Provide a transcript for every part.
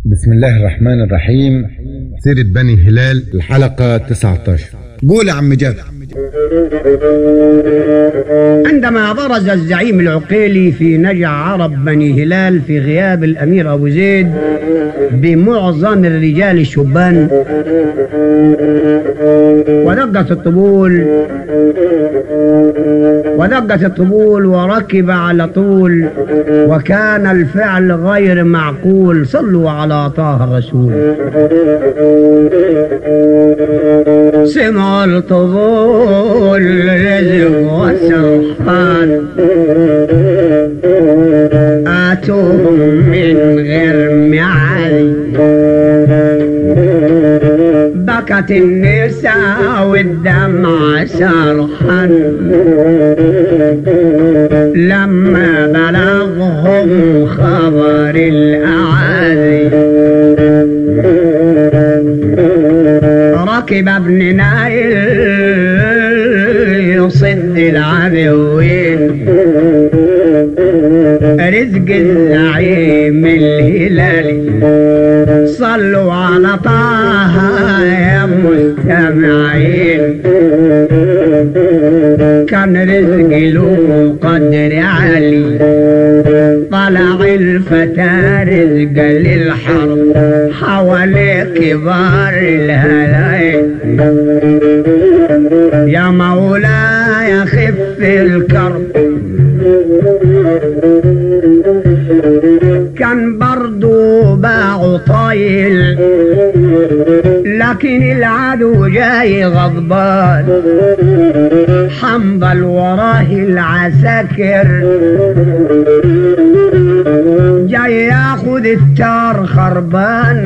بسم الله الرحمن الرحيم سيرة بني هلال الحلقة 19 قول يا عم جابر عندما برز الزعيم العقيلي في نجع عرب بني هلال في غياب الأمير أبو زيد بمعظم الرجال الشبان ودقت الطبول ودقت الطبول وركب على طول وكان الفعل غير معقول صلوا على طه الرسول سمع الطبول رزق وسرحان آتوهم من غير معالي بكت النساء والدمع سرحان لما بلغهم خبر الأعادي ركب ابن نايل يصد العدوين رزق الزعيم الهلالي صلوا على طه يا مستمعين كان رزق له قدر عالي طلع الفتى رزق للحرب حوالي كبار الهلايل يا مولاي خف الكرب كان برضو باع طايل لكن العدو جاي غضبان حنظل وراه العساكر جاي ياخد التار خربان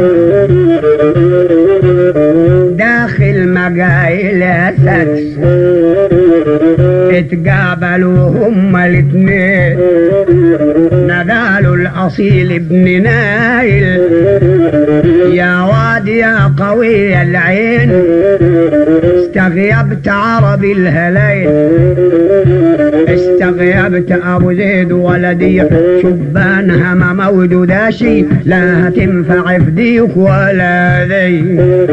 داخل مجايل اسد اتقابلوا هما الاتنين ندالوا الاصيل ابن نايل يا واد يا قوي العين استغيبت عربي الهلين استغيبت ابو زيد ولدي شبان هما مولد داشي لا تنفع فديك ولا ذي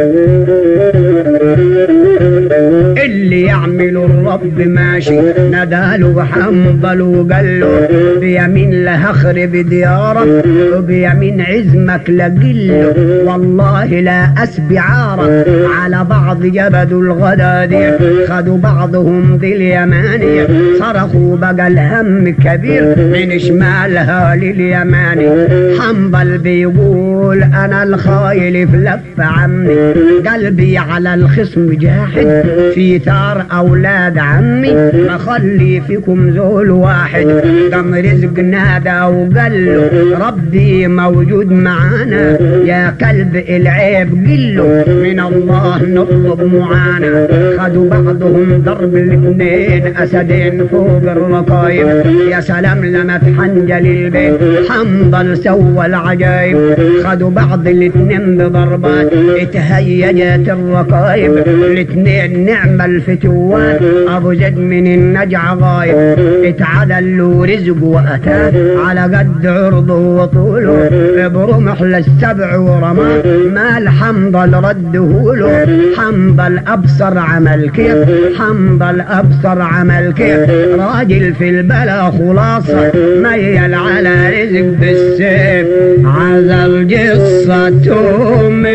اللي يعمل الرب ماشي نداله حنظل وقال له بيمين له اخرب ديارك وبيمين عزمك لقله والله لا اسبي عارك على بعض جبدوا الغدادي خدوا بعضهم ذي اليماني صرخوا بقى الهم كبير من شمالها لليماني حنظل بيقول انا الخايل في لف عمي قلبي على الخصم جاحد في ثار اولاد عمي ما خلي فيكم زول واحد قام رزق نادى وقال له ربي موجود معانا يا كلب العيب قله من الله نطلب معانا خدوا بعضهم ضرب الاثنين اسدين فوق الرقايب يا سلام لما تحنجل البيت حنظل سوى العجايب خدوا بعض الاثنين بضربات اتهيجت الرقايب الاثنين نعم الفتوان ابو زيد من النجع غايب اتعدل له رزق واتاه على قد عرضه وطوله برمح للسبع ورماه مال حنظل رده له حنظل ابصر عمل كيف حنظل ابصر عمل كيف راجل في البلا خلاصه ميل على رزق بالسيف عزل جصته من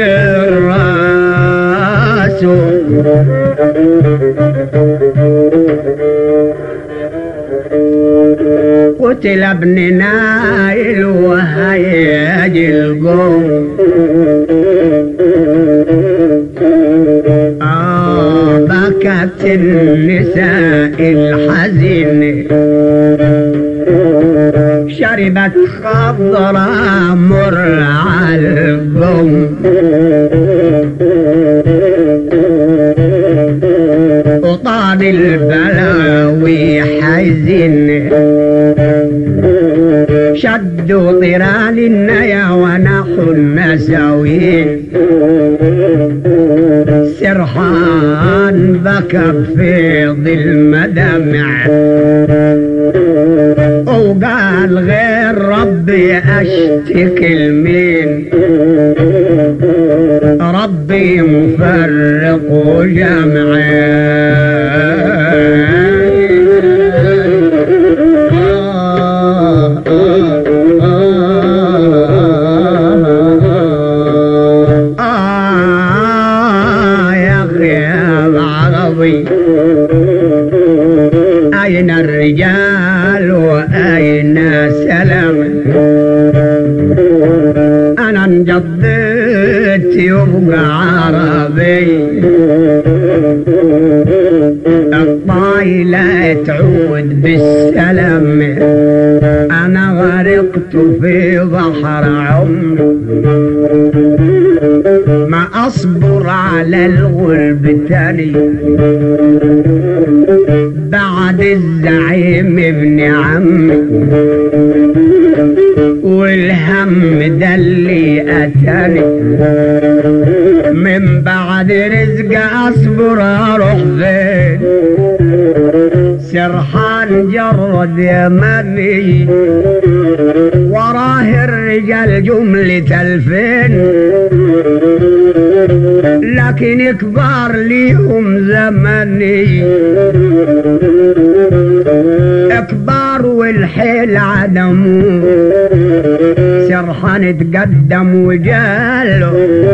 راسه قتل ابن نايل وهيج القوم آه بكت النساء الحزين شربت خضرا مر على القوم وطال البلاوي حزن شدوا طرال النيا ونحو المساوين سرحان بكى بفيض المدمع وقال غير ربي اشتكي لمين ربي مفرق جمعين آه يا أخي يا العربي أين الرجال وأين السلام أنا انجضيت يبقى عربي الطايلة تعود بالسلام أنا غرقت في بحر عمري ما أصبر على الغرب تاني بعد الزعيم ابن عمي والهم ده اللي أتاني من بعد رزق أصبر أروح فين سرحان جرد يمني وراه الرجال جملة الفين لكن كبار ليهم زمني كبار والحيل عدم سرحان تقدم وجاله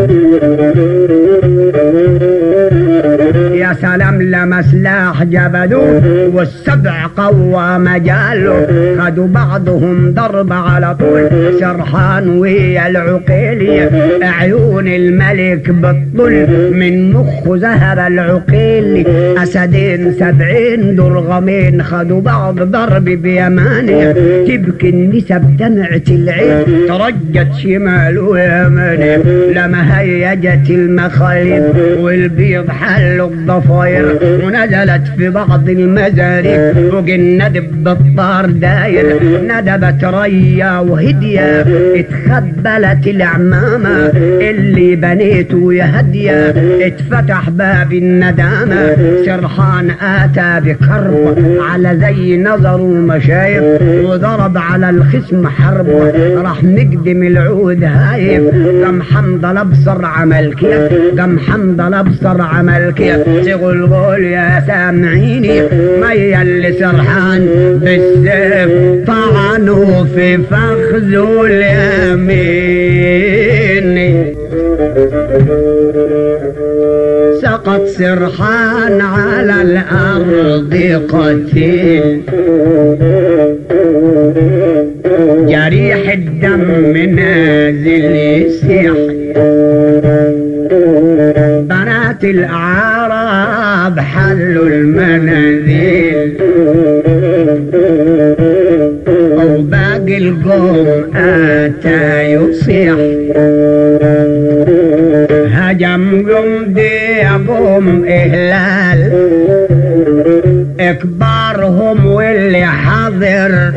يا سلام لما سلاح جبدوه والسبع قوى مجاله خدوا بعضهم ضرب على طول سرحان ويا العقيل عيون الملك بالطل من مخه ذهب العقيل اسدين سبعين درغمين خدوا بعض ضرب بيمانه تبكي النسب دمعة العين ترجت شمال ويمانه لما هيجت المخالب والبيض حلوا الضفاير ونزلت في بعض المزاريق فوق الندب بالطار داير ندبت ريا وهدية اتخبلت العمامة اللي بنيته يا هدية اتفتح باب الندامة سرحان آتى بكرب على زي نظر ومشايخ وضرب على الخصم حرب راح نقدم العود هايف قام حمضل ابصر عمل كيف قام حمضل ابصر عمل كيف تقول قول يا سامعيني ميا اللي سرحان بالسيف طعنوا في فخذه اليمين سقط سرحان على الأرض قتيل جريح الدم نازل يسيح بنات الأعراب حلوا المنازل وباقي القوم آتى يصيح هجم جندي قوم إهلال إكبارهم واللي حضر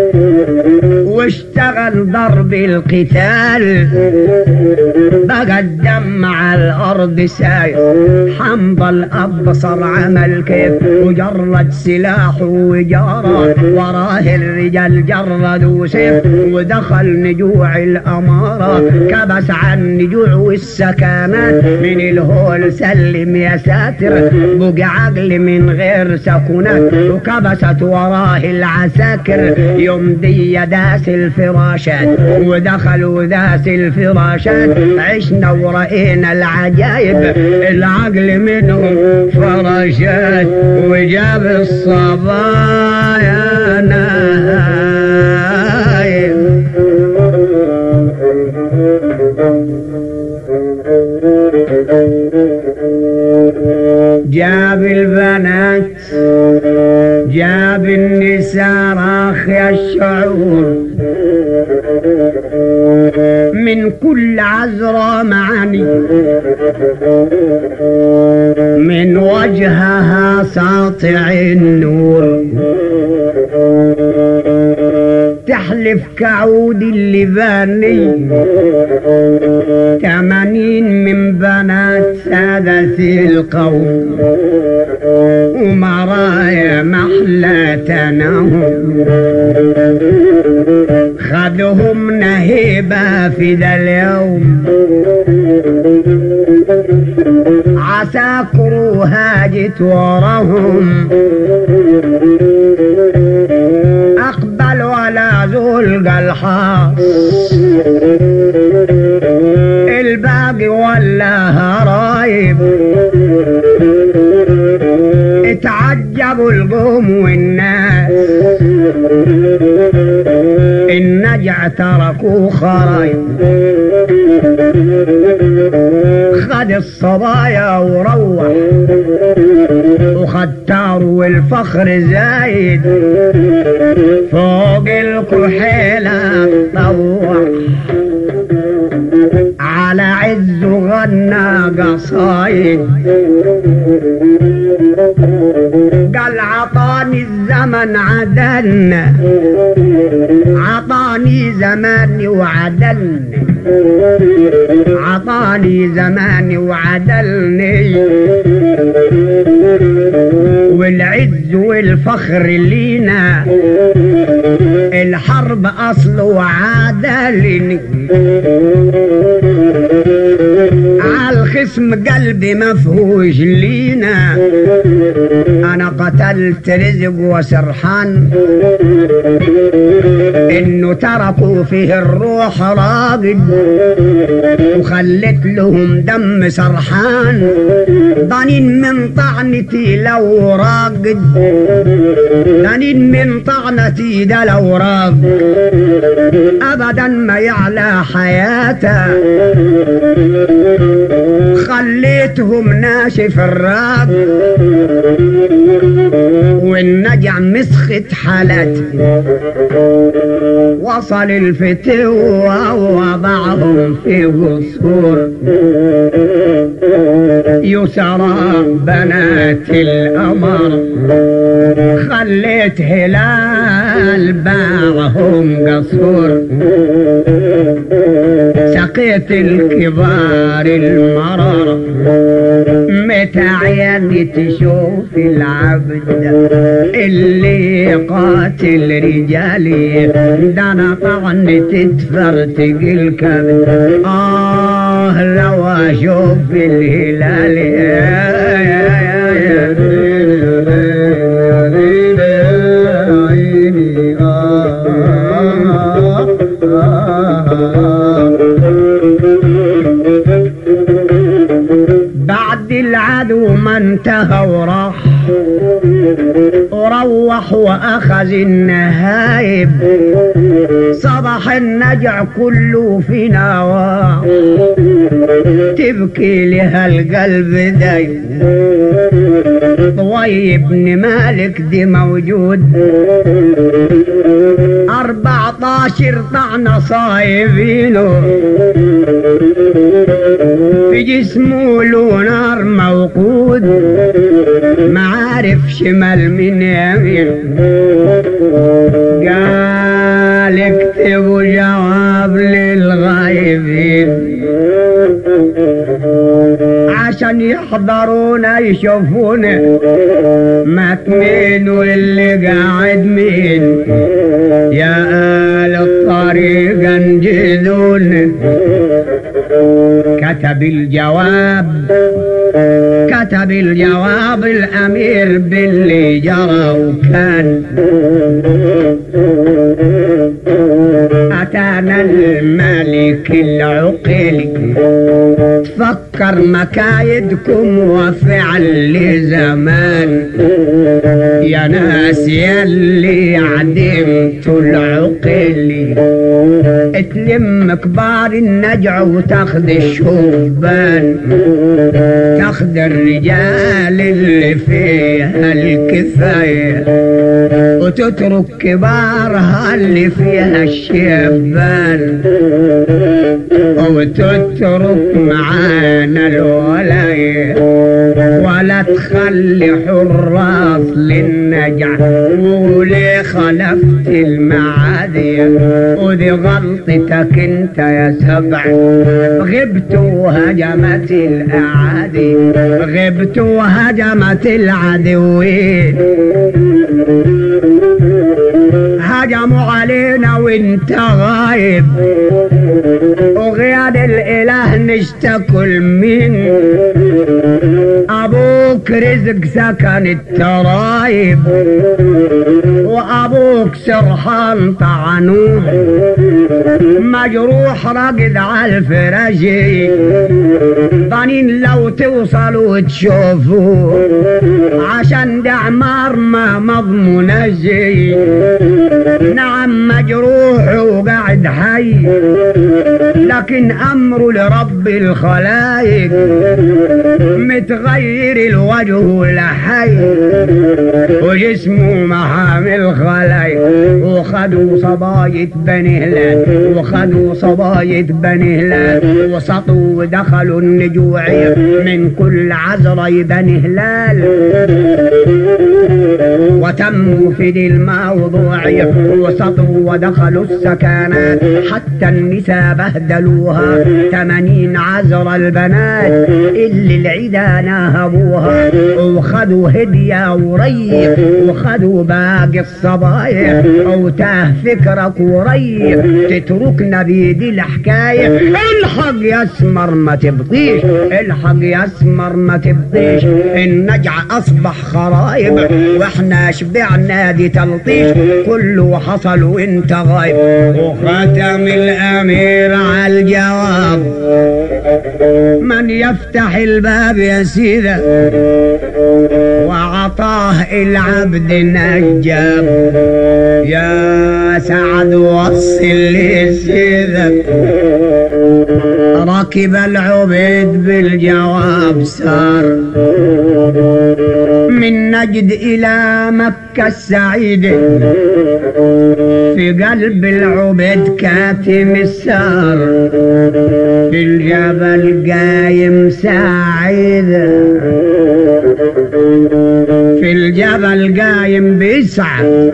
واشتغل ضرب القتال بقى الدم على الارض ساير حنظل ابصر عمل كيف وجرد سلاحه وجارة وراه الرجال جردوا سيف ودخل نجوع الامارة كبس عن النجوع والسكانات من الهول سلم يا ساتر بقى عقل من غير سكنات وكبست وراه العساكر يوم دي داس الفراشات ودخلوا داس الفراشات عشنا ورأينا العجايب العقل منهم فراشات وجاب الصبايا نايم جاب البنات جاب النساء راخي الشعور من كل عذرة معاني من وجهها ساطع النور تحلف كعود اللباني تمانين من بنات سادة القوم ومرايا محلى تنهم في ذا اليوم عساكر هاجت وراهم أقبل ولا زول الحاص الباقي ولا هرايب اتعجبوا القوم والناس النجع تركوا خرايب خد الصبايا وروح وخد تار والفخر زايد فوق الكحيلة طوح على عز غنى قصايد قال عطاني الزمن عدلنا عطاني زماني وعدلني عطاني زماني وعدلني والعز والفخر لينا الحرب اصل وعدلني عالخصم قلبي مفهوش لينا انا قتلت رزق وسرحان انه تركوا فيه الروح راقد وخلت لهم دم سرحان ضنين من طعنتي لو راقد ضنين من طعنتي ده لو راقد ابدا ما يعلى حياته خليتهم ناشف الراب والنجع مسخت حالتي وصل الفتوة ووضعهم في قصور يسرى بنات القمر خليت هلال باعهم قصور سقيت الكبار المرر متى عيني تشوف العبد اللي قاتل رجالي ده انا طعن تتفرتق الكبد اه لو اشوف الهلال بعد العدو ما انتهى وراح وروح واخذ النهايب صبح النجع كله في نواه تبكي لها القلب داي طوي بن مالك دي موجود أربعتاشر طعنة صايبينه في جسمه له نار موقود ما عارف شمال من يمين قال اكتبوا جواب للغايبين عشان يحضرونا يشوفونا مات مين واللي قاعد مين يا آل الطريق انجدون كتب الجواب كتب الجواب الأمير باللي جرى وكان أتانا الملك العقل تفكر مكايدكم وفعل لزمان يا ناس يلي عدمتوا العقل تلم كبار النجع وتاخذ الشوبان تاخذ الرجال اللي فيها الكفاية وتترك كبارها اللي فيها الشيبان وتترك معانا الولاية ولا تخلي حراس للنجع وليه خلفت المعادية ودي غلطتك انت يا سبع غبت وهجمت الاعادي غبت وهجمت العدوين هجموا علينا وانت غايب تهنش تاكل من ابوك رزق سكن الترايب وابوك سرحان طعنوه مجروح راقد على الفراجي ضنين لو توصلوا تشوفوه عشان ده عمار ما مضمون جي نعم مجروح وقاعد حي لكن امره لرب الخلايق متغير الوجه لحي وجسمه محامل خلايق وخدوا صباية بني هلال وخدوا صباية بني هلال وسطوا ودخلوا النجوعية من كل عذرة بني هلال وتموا في دي الموضوعية وسطوا ودخلوا السكنات حتى النساء بهدلوها تمانين عذر البنات اللي العدا ناهبوها وخدوا هدية وريح وخدوا باقي الصبايا وتاه فكرك وريح تتركنا بيدي الحكاية الحق يا اسمر ما تبطيش الحق يا اسمر ما تبطيش النجع اصبح خرايب واحنا شبعنا دي تلطيش كله حصل وانت غايب وختم الامير على الجواب من يفتح الباب يا سيدة وعطاه العبد نجاب يا سعد وصل لي سيدك ركب العبيد بالجواب سار من نجد إلى مكة السعيدة في قلب العبيد كاتم السار في الجبل قايم سعيد في الجبل قايم بيسعى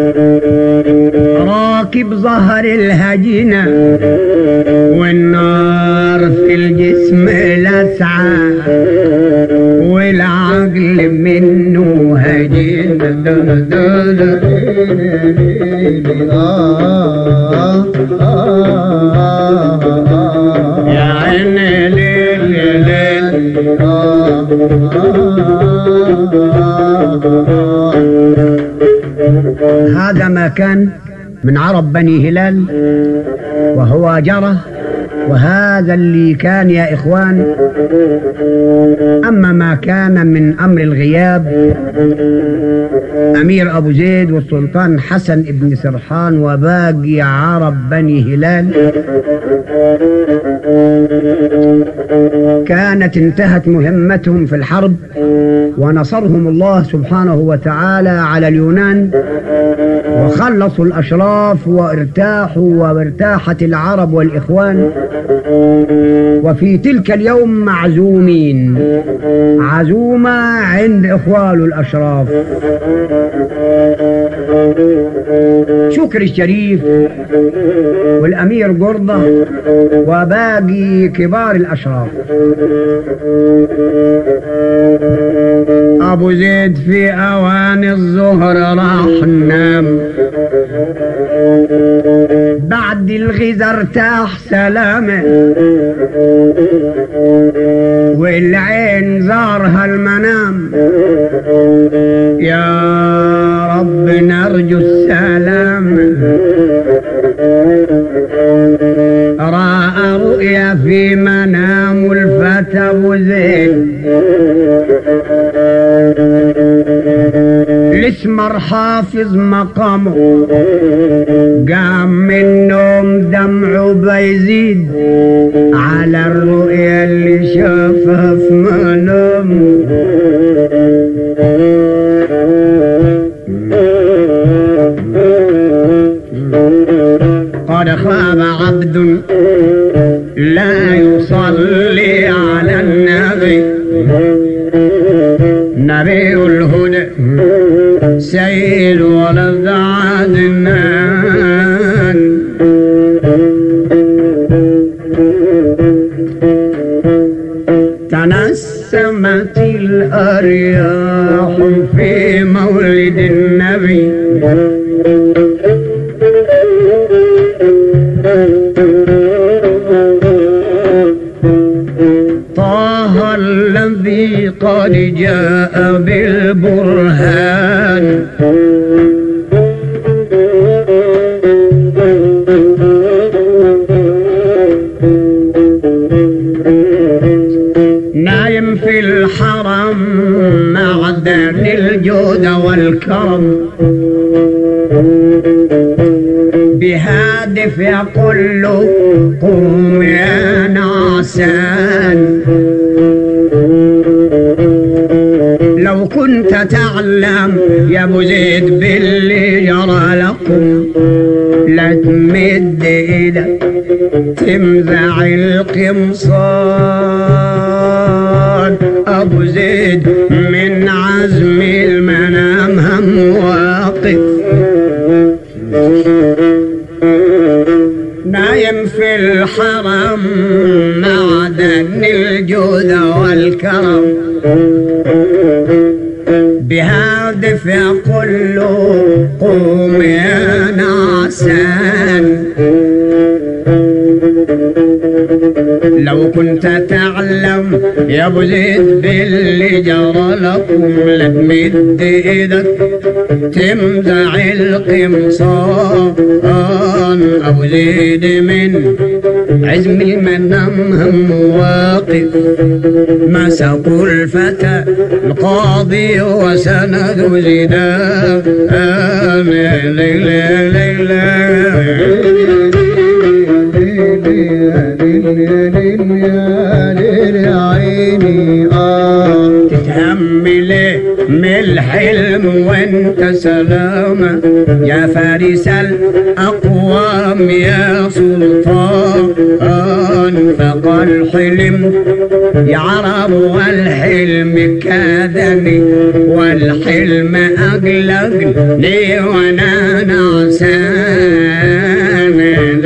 راكب ظهر الهجينة والنار في الجسم لسعى والعقل منه هجين يا عين ليل ليل هذا ما كان من عرب بني هلال وهو جرى وهذا اللي كان يا إخوان أما ما كان من أمر الغياب أمير أبو زيد والسلطان حسن ابن سرحان وباقي عرب بني هلال كانت انتهت مهمتهم في الحرب ونصرهم الله سبحانه وتعالى على اليونان وخلصوا الأشراف وارتاحوا وارتاحت العرب والإخوان وفي تلك اليوم معزومين عزومة عند إخوال الأشراف شكر الشريف والأمير قرضة وباقي كبار الأشراف أبو زيد في أوان الظهر راح نام بعد الغذا ارتاح سلامه والعين زارها المنام يا رب نرجو السلام رأى رؤيا في منام الفتى ابو زيد الاسمر حافظ مقامه قام من النوم دمعه بيزيد على الرؤيا اللي شافها في منامه قد خاب عبد لا يصلي على النبي نبي الهدى سيد ولد عدنان تنسمت الأرياح في مولد النبي قد جاء بالبرهان نايم في الحرم معدن الجود والكرم بهادف يقول له قوم يا نعسان لو كنت تعلم يا ابو زيد باللي جرى لكم لا تمد ايدك تمزع القمصان ابو زيد من عزم المنام هم واقف نايم في الحرم معدن الجود والكرم بهادف يقول له قوم يا نعسان لو كنت تعلم يا ابو زيد باللي جرى لكم لتمد ايدك تمزع القمصان ابو زيد من عزم المنام هم واقف مسكوا الفتى القاضي وسند زيدان ليلى ليلى تتهمل من الحلم وانت سلامة يا فارس الأقوام يا سلطان فقال حلم يا عرب والحلم كادني والحلم أقلقني وانا نعسان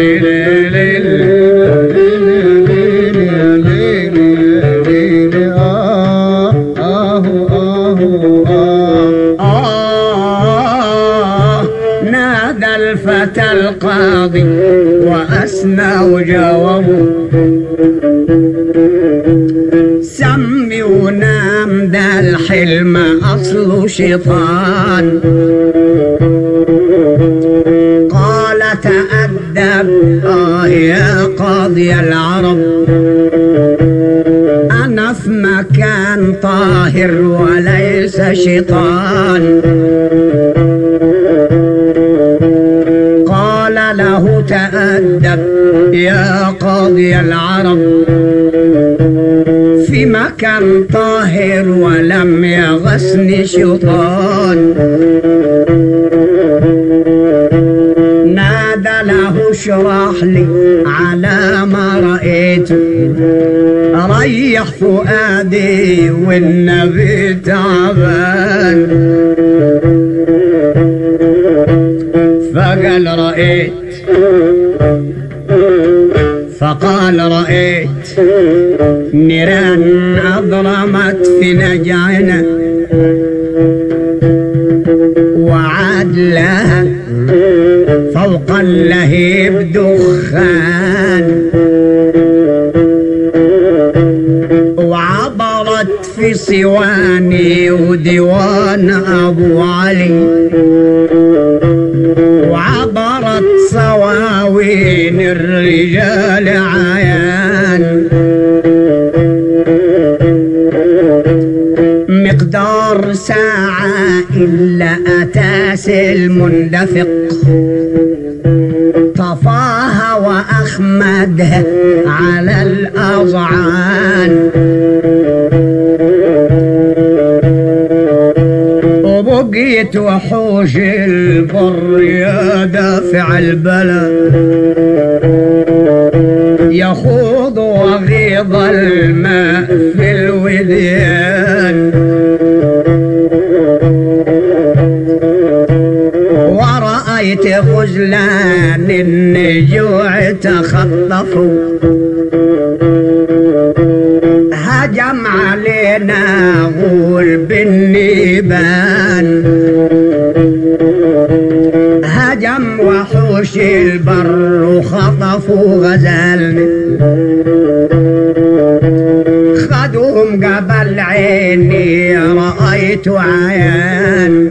آه نادى الفتى القاضي وأسنى وجاوبه سمي ونام ده الحلم أصله شيطان قال تأدب آه يا قاضي العرب أنا في مكان طاهر وليس شيطان قال له تأدب يا قاضي العرب في مكان طاهر ولم يغسني شيطان نادى له اشرح لي على ما رأيت ريح فؤادي والنبي تعبان فقال رأيت فقال رأيت نيران أضرمت في نجعنا وعاد لها فوق اللهيب دخان وعبرت في صواني وديوان أبو علي وعبرت صواوين الرجال عيان مقدار ساعة إلا أتاس المندفق طفاها وأخمدها على الأضعان وبقيت وحوش البر يا دافع البلا يخوض وغيض الماء في الوديان ورأيت غزلان النجوع تخطفوا هجم علينا غول بالنيبان هجم وحوش البر وخطفوا غزالنا خدوهم قبل بعيني رأيت عيان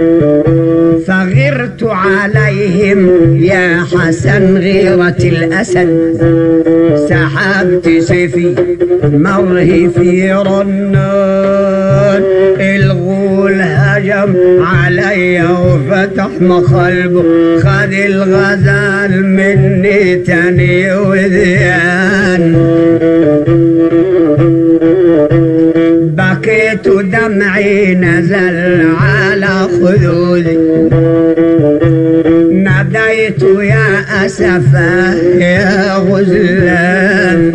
فغرت عليهم يا حسن غيرة الأسد سحبت سيفي مرهي في رنان الغول هجم علي وفتح مخلبه خد الغزال مني تاني وذيان بكيت دمعي نزل على خدودي ناديت يا أسفا يا غزلان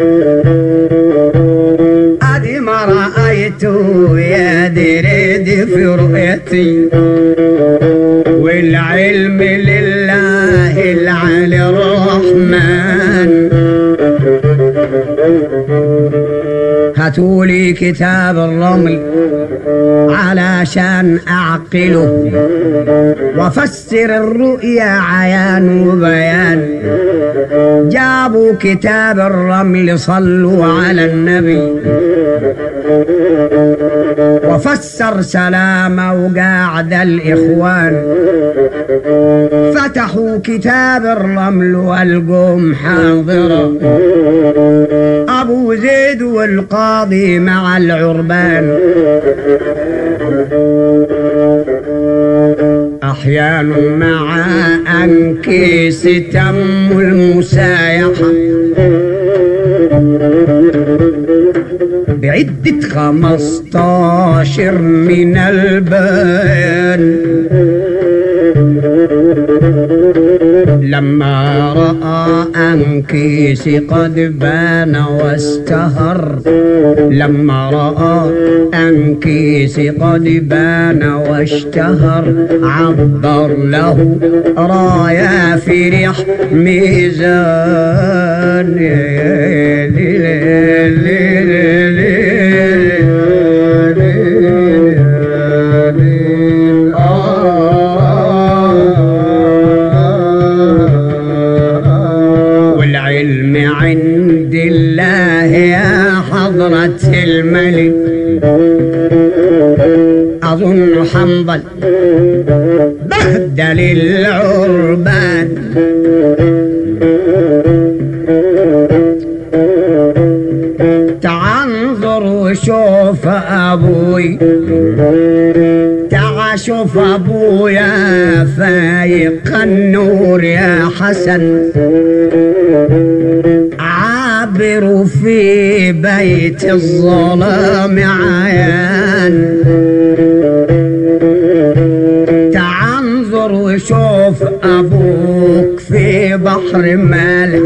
أدي ما رأيت يا دريد في رؤيتي والعلم لله العلي الرحمن هاتولي كتاب الرمل علشان أعقله وفسر الرؤيا عيان وبيان جابوا كتاب الرمل صلوا على النبي وفسر سلامه وقاعد الإخوان فتحوا كتاب الرمل والقوم حاضرة أبو زيد والقاضي مع العربان أحيان مع أنكيس تم المسايحة بعدة خمسطاشر من البيان لما رأى أنكيس قد بان واستهر لما رأى أنكيس قد بان واشتهر عبر له رايا فرح ميزان والعلم عند الله يا حضرة الملك أظن حنظل بهدل العربان تعنظر وشوف أبوي تعال شوف أبويا فايق النور يا حسن عابر في بيت الظلام عيان تعنظر وشوف أبوك في بحر مالح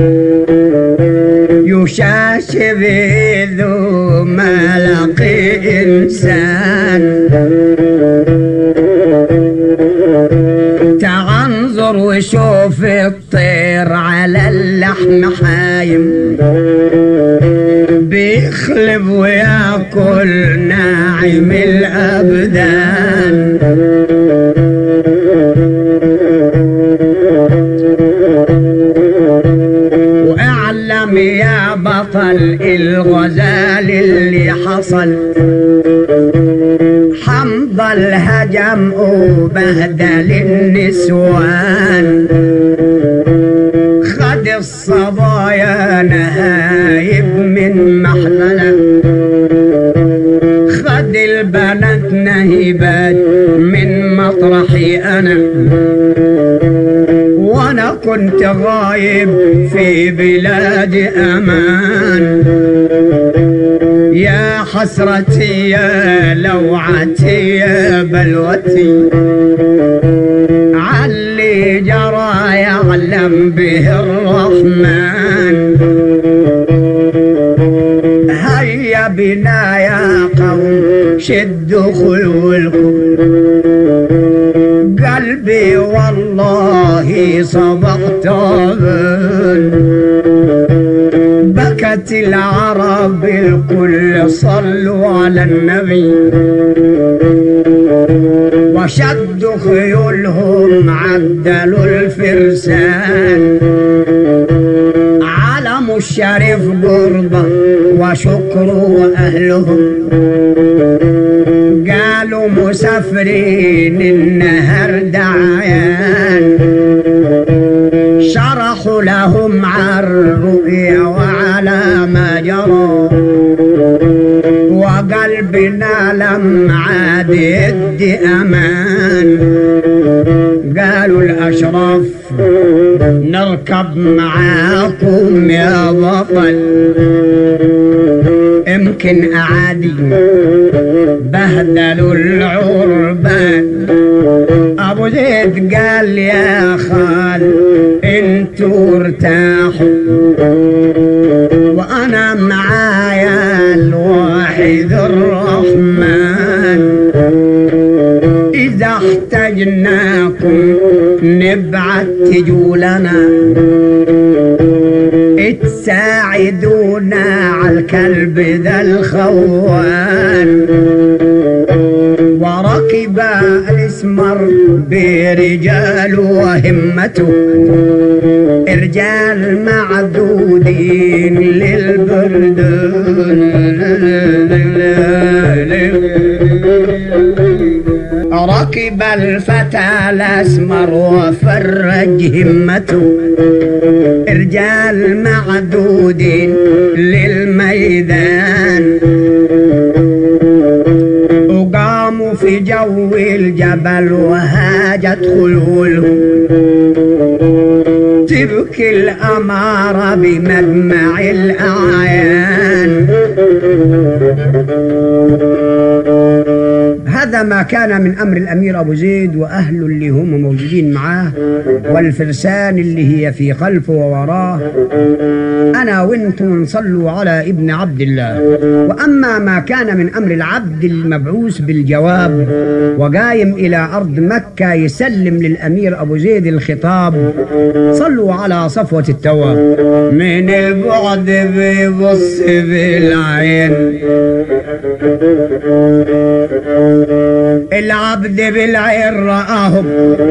يشاشب ذو ملق إنسان تعنظر وشوف الطير على اللحم حايم بيخلب وياكل ناعم الأبدان واعلم يا بطل الغزال اللي حصل حنظل هجم وبهدل النسوان خد الصبايا نهايب من محلله خد البنات نهيبات من مطرحي انا وانا كنت غايب في بلاد امان يا حسرتي يا لوعتي يا بلوتي علي جرى يعلم به الرحمن هيا بنا يا قوم شدوا خيولكم قلبي والله صبح طابن بكت العرب الكل صلوا على النبي وشدوا خيولهم عدلوا الفرسان علم الشريف قربة وشكره أهلهم قالوا مسافرين النهر عيان شرحوا لهم عن الرؤيا وعلى ما جرى وقلبنا لم عاد يدي امان قالوا الاشراف نركب معاكم يا بطل يمكن اعادي بهدلوا العربان ابو زيد قال يا خال انتوا ارتاحوا وانا معايا الواحد الرحمن اذا احتجناكم نبعت تجوا لنا تساعدونا على الكلب ذا الخوان وركب الاسمر برجال وهمته رجال معدودين للبرد ركب الفتى الاسمر وفرج همته رجال معدودين للميدان وقاموا في جو الجبل وهاجت خيولهم تبكي الأمارة بمجمع الأعيان هذا ما كان من أمر الأمير أبو زيد وأهله اللي هم موجودين معاه والفرسان اللي هي في خلفه ووراه أنا وأنتم نصلوا على ابن عبد الله وأما ما كان من أمر العبد المبعوث بالجواب وقايم إلى أرض مكة يسلم للأمير أبو زيد الخطاب صلوا على صفوة التواب من البعد بيبص بالعين العبد بالعين رآهم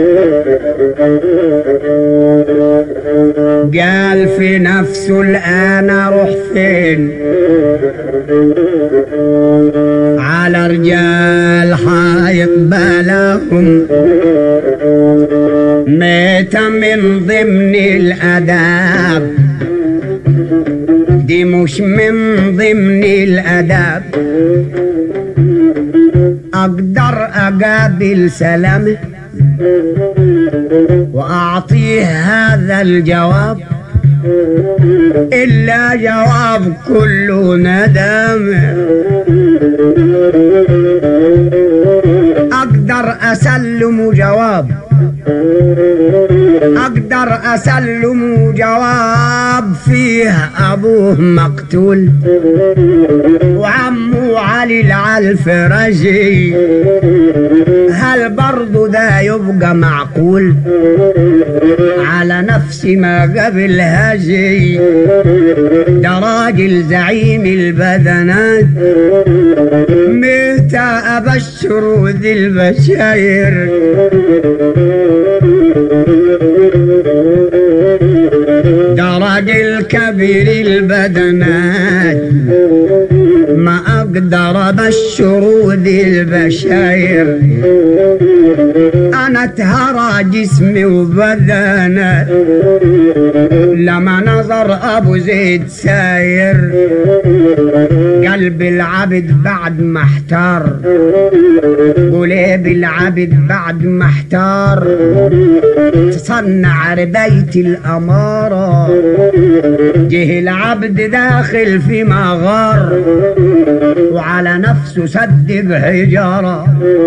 قال في نفسه الآن أروح فين على رجال حيقبلهم ميت من ضمن الأداب دي مش من ضمن الأداب أقدر أقابل سلامه وأعطيه هذا الجواب إلا جواب كله ندم أقدر أسلم جواب أقدر أسلم جواب فيه أبوه مقتول وعمه علي العالفرجي هل برضو ده يبقى معقول على نفس ما قبل هجي ده راجل زعيم البدنات متى أبشر ذي البشاير ده راجل كبير البدنات ما أقدر أبشر ذي البشاير أنا اتهرى جسمي وبدنه لما نظر أبو زيد ساير قلب العبد بعد ما احتار قليب العبد بعد ما احتار تصنع ربيت الأمارة جه العبد داخل في مغار وعلى نفسه سد بحجارة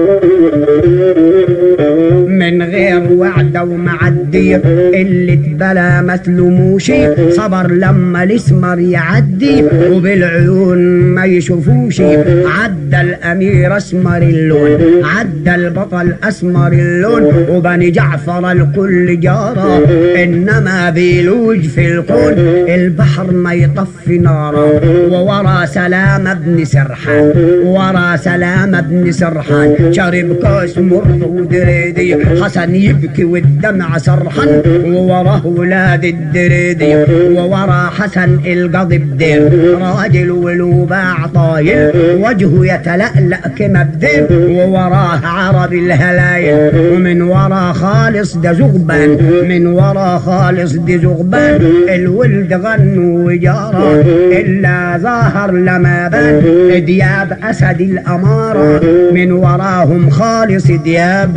من غير وعدة ومعدية اللي اتبلى ما تلوموش صبر لما الاسمر يعدي وبالعيون ما يشوفوش عدى الامير اسمر اللون عدى البطل اسمر اللون وبني جعفر الكل جارة انما بيلوج في الكون البحر ما يطفي ناره وورا سلام بن سرحان ورا سلام بن سرحان شرب كاس مر ودريدي حسن يبكي والدمع سرحان ووراه ولاد الدريدي وورا حسن القضي بدير راجل ولوباع طايل وجهه يتلألأ كما بدير ووراه عرب الهلايل ومن ورا خالص ده زغبان من ورا خالص دي زغبان الولد غنوا وجارة إلا ظاهر لما بان دياب أسد الأمارة من وراهم خالص دياب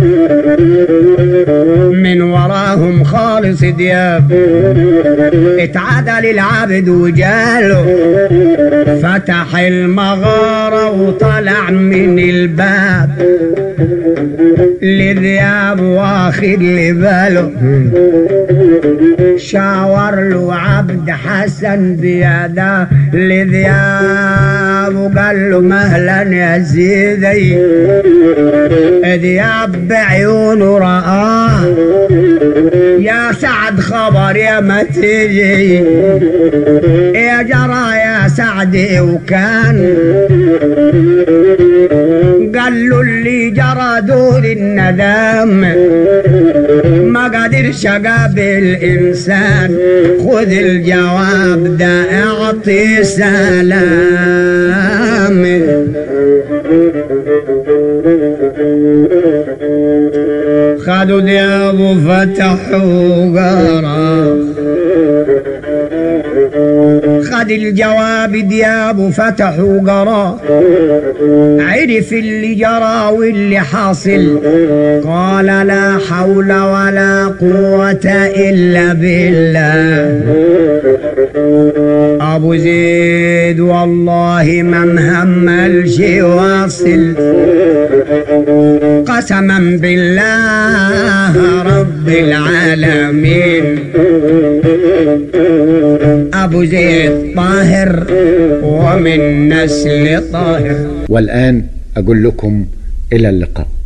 من وراهم خالص دياب اتعدل العبد وجاله فتح المغارة وطلع من الباب لذياب واخد لباله شاور له عبد حسن بيده لذياب وقال له مهلا يا سيدي ذياب بعيونه رآه يا سعد خبر يا ما تجي يا جرى يا سعد وكان قال له اللي جرى دور الندم ما قدرش اقابل انسان خذ الجواب ده اعطي سلام خدوا ديابه فتحوا قرا خد الجواب ديابه فتحوا قرا عرف اللي جرى واللي حاصل قال لا حول ولا قوة إلا بالله أبو زيد والله ما مهملش واصل قسما بالله رب العالمين أبو زيد طاهر ومن نسل طاهر والآن أقول لكم إلى اللقاء